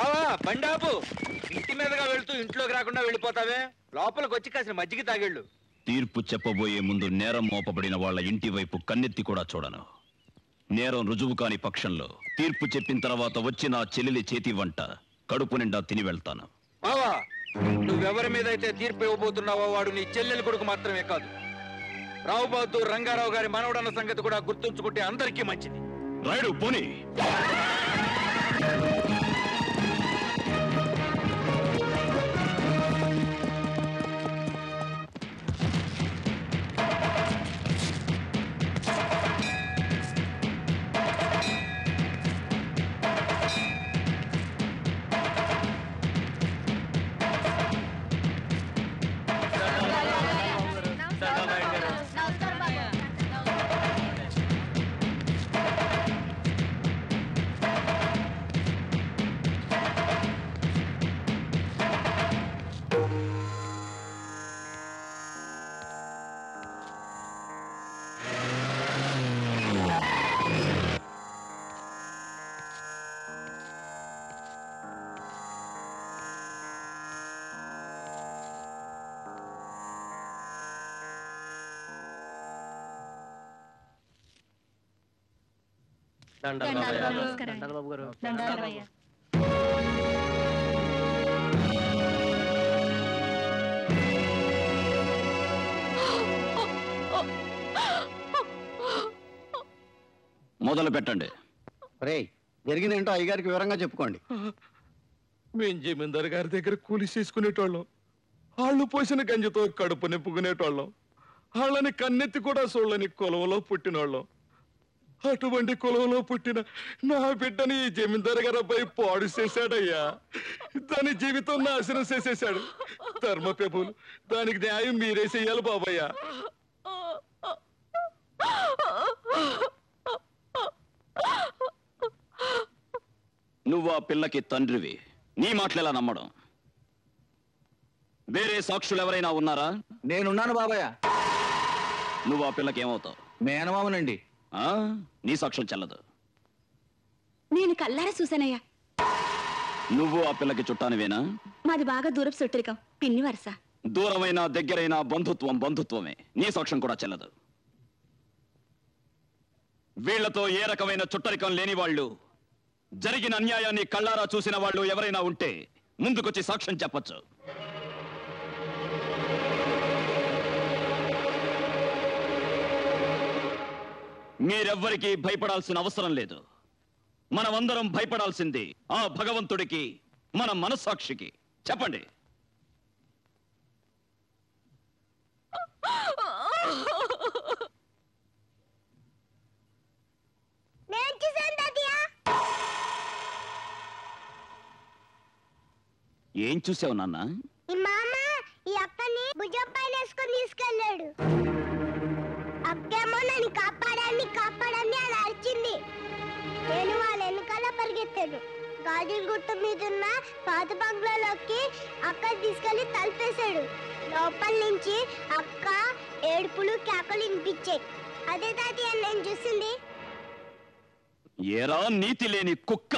బావా బండాపు ఇంటి మీదగా వెళ్తూ ఇంట్లోకి రాకుండా వెళ్ళిపోతావే లోపలికి వచ్చి కాసిన మజ్జిగ తాగేళ్ళు తీర్పు చెప్పబోయే ముందు నేరం మోపబడిన వాళ్ళ ఇంటి వైపు కన్నెత్తి కూడా చూడను నేరం రుజువు కాని పక్షంలో తీర్పు చెప్పిన తర్వాత వచ్చి నా చెల్లెలి చేతి వంట కడుపు నిండా తిని వెళ్తాను బావా నువ్వెవరి మీద అయితే తీర్పు ఇవ్వబోతున్నావో వాడు నీ చెల్లెలి కొడుకు మాత్రమే కాదు రావు బహదూర్ రంగారావు గారి మనవడన్న సంగతి కూడా గుర్తుంచుకుంటే అందరికీ మంచిది రాయుడు పోనీ మొదలు పెట్టండి రే జరిగిందేంటో అయ్యగారికి వివరంగా చెప్పుకోండి మేం జమీందారు గారి దగ్గర కూలి చేసుకునేటోళ్ళం వాళ్ళు పోసిన గంజితో కడుపు నింపుకునేటోళ్ళం వాళ్ళని కన్నెత్తి కూడా చూడని కులవలో పుట్టినోళ్ళం అటువంటి కులంలో పుట్టిన నా బిడ్డని ఈ జమీందారు గారు అబ్బాయి పాడు చేశాడయ్యా దాని జీవితం నాశనం చేసేశాడు ధర్మప్రభులు దానికి న్యాయం మీరే చెయ్యాలి బాబయ్యా నువ్వు ఆ పిల్లకి తండ్రివి నీ మాటలెలా నమ్మడం వేరే సాక్షులు ఎవరైనా ఉన్నారా నేనున్నాను బాబాయ్ నువ్వు ఆ పిల్లకి ఏమవుతావు మేనమామనండి ఆ? నీ సాక్ష్యం చెల్లదు నేను కల్లారా చూశానయ్యా నువ్వు ఆ పిల్లకి చుట్టానివేనా మాది బాగా దూరపు చుట్టరికం పిన్ని వరుస దూరమైన దగ్గరైన బంధుత్వం బంధుత్వమే నీ సాక్ష్యం కూడా చెల్లదు వీళ్లతో ఏ రకమైన చుట్టరికం లేని వాళ్ళు జరిగిన అన్యాయాన్ని కళ్ళారా చూసిన వాళ్ళు ఎవరైనా ఉంటే ముందుకొచ్చి సాక్ష్యం చెప్పొచ్చు మీరెవ్వరికీ భయపడాల్సిన అవసరం లేదు మనమందరం భయపడాల్సింది ఆ భగవంతుడికి మన మనస్సాక్షికి చెప్పండి ఏం చూసావు నాన్న ఈ మామ ఈ అక్కని భుజం పైన వేసుకొని తీసుకెళ్ళాడు అక్కేమో నన్ను కాపాడాన్ని కాపాడాన్ని అని అరిచింది నేను వాళ్ళ వెనకాల పరిగెత్తాను గాజుల గుట్ట మీద ఉన్న పాత బంగ్లాలోకి అక్క తీసుకెళ్లి తలిపేశాడు లోపల నుంచి అక్క ఏడుపులు కేకలు వినిపించాయి అదే తాతయ్య నేను చూసింది ఏరా నీతి లేని కుక్క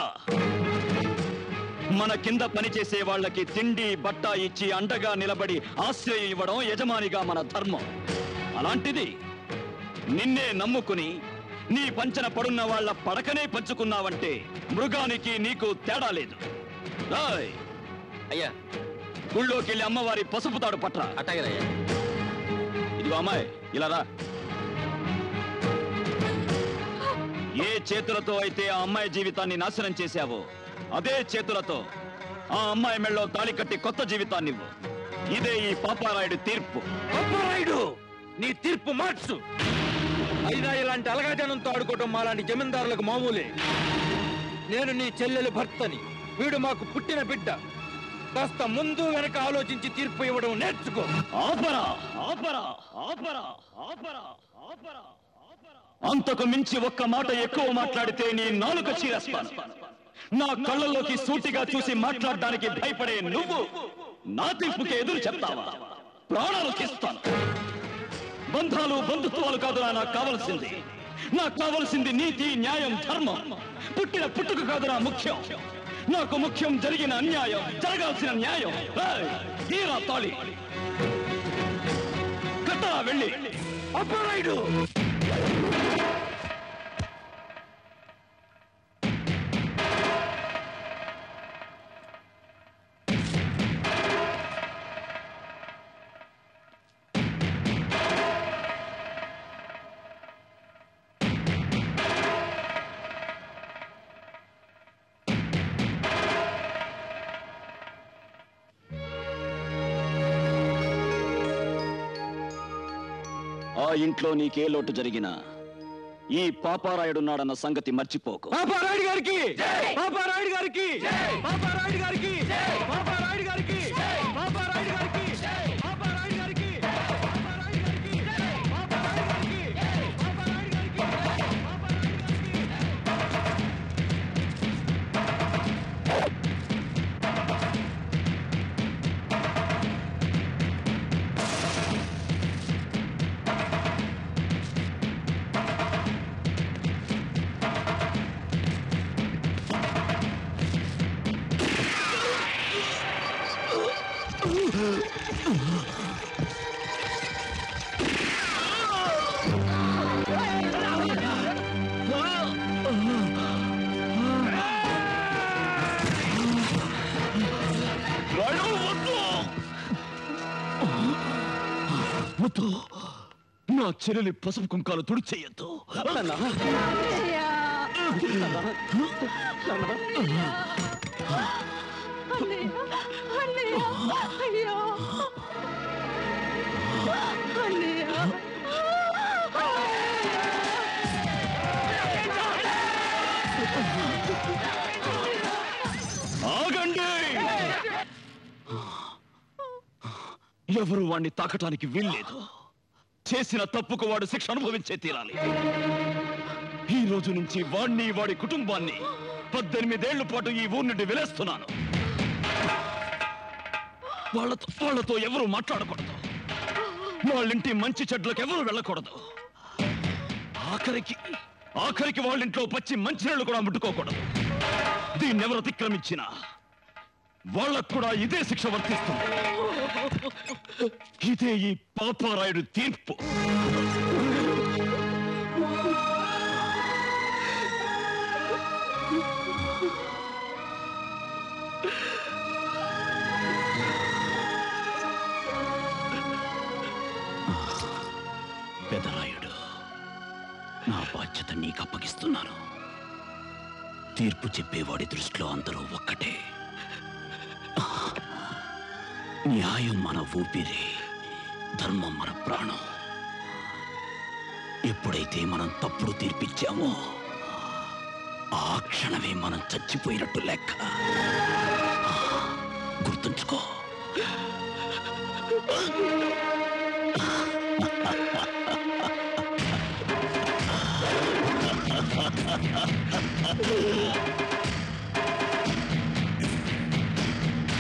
మన కింద పనిచేసే వాళ్ళకి తిండి బట్ట ఇచ్చి అండగా నిలబడి ఆశ్రయం ఇవ్వడం యజమానిగా మన ధర్మం అలాంటిది నిన్నే నమ్ముకుని నీ పంచన పడున్న వాళ్ళ పడకనే పంచుకున్నావంటే మృగానికి నీకు తేడా లేదు రాయ్ అయ్యా గుళ్ళోకి వెళ్ళి అమ్మవారి పసుపు తాడు పట్రా అట్టగదయ్యా ఇదిగో అమ్మాయి ఇలా రా ఏ చేతులతో అయితే ఆ అమ్మాయి జీవితాన్ని నాశనం చేశావో అదే చేతులతో ఆ అమ్మాయి మెళ్ళో తాళి కట్టి కొత్త జీవితాన్ని ఇవ్వు ఇదే ఈ పాపారాయుడి తీర్పు అప్పారాయుడు నీ తీర్పు మార్చు అయినా ఇలాంటి అలగాజనంతో ఆడుకోవటం మాలాంటి జమీందారులకు మామూలే నేను నీ చెల్లెలి భర్తని వీడు మాకు పుట్టిన బిడ్డ కాస్త ముందు వెనక ఆలోచించి తీర్పు ఇవ్వడం నేర్చుకో ఆపరా ఆపరా ఆపరా ఆపరా ఆపరా ఆపరా. అంతకు మించి ఒక్క మాట ఎక్కువ మాట్లాడితే నీ నాలుక చీరేస్తాను నా కళ్ళలోకి సూటిగా చూసి మాట్లాడడానికి భయపడే నువ్వు నా తీర్పుకి ఎదురు చెప్తావా ప్రాణాలు తీస్తాను బంధాలు బంధుత్వాలు కాదురా నాకు కావలసింది నాకు కావలసింది నీతి న్యాయం ధర్మం పుట్టిన పుట్టుక కాదురా ముఖ్యం నాకు ముఖ్యం జరిగిన అన్యాయం జరగాల్సిన న్యాయం ఏయ్, తీరా తాళి కట్టరా వెళ్ళి అప్పరాయుడు ఆ ఇంట్లో నీకే లోటు జరిగినా ఈ పాపారాయుడున్నాడన్న సంగతి మర్చిపోకు పాపారాయుడు గారికి పాపారాయుడు గారికి పాపారాయుడు గారికి పాపారాయుడు గారికి పాపారాయుడు గారికి పాపారాయుడు గారికి పాపారాయుడు గారికి పాపారాయుడు గారికి పాపారాయుడు గారికి వద్దు నా చెల్లెలి పసుపు కుంకాలు తుడిచేయద్దు ఆగండి ఎవరు వాణ్ణి తాకటానికి వీల్లేదు చేసిన తప్పుకు వాడు శిక్ష అనుభవించే తీరాలి ఈ రోజు నుంచి వాణ్ణి వాడి కుటుంబాన్ని పద్దెనిమిదేళ్ల పాటు ఈ ఊరి నుండి వెలేస్తున్నాను వాళ్ళతో వాళ్ళతో ఎవరు మాట్లాడకూడదు వాళ్ళింటి మంచి చెడ్లకు ఎవరు వెళ్ళకూడదు ఆఖరికి ఆఖరికి వాళ్ళింట్లో పచ్చి మంచినీళ్ళు కూడా ముట్టుకోకూడదు దీన్ని ఎవరు అతిక్రమించినా వాళ్ళకు కూడా ఇదే శిక్ష వర్తిస్తుంది ఇదే ఈ పాపారాయుడు తీర్పు పెదరాయుడు నా బాధ్యత నీకు అప్పగిస్తున్నాను తీర్పు చెప్పేవాడి దృష్టిలో అందరూ ఒక్కటే న్యాయం మన ఊపిరి ధర్మం మన ప్రాణం ఎప్పుడైతే మనం తప్పుడు తీర్పిచ్చామో ఆ క్షణమే మనం చచ్చిపోయినట్టు లెక్క గుర్తుంచుకో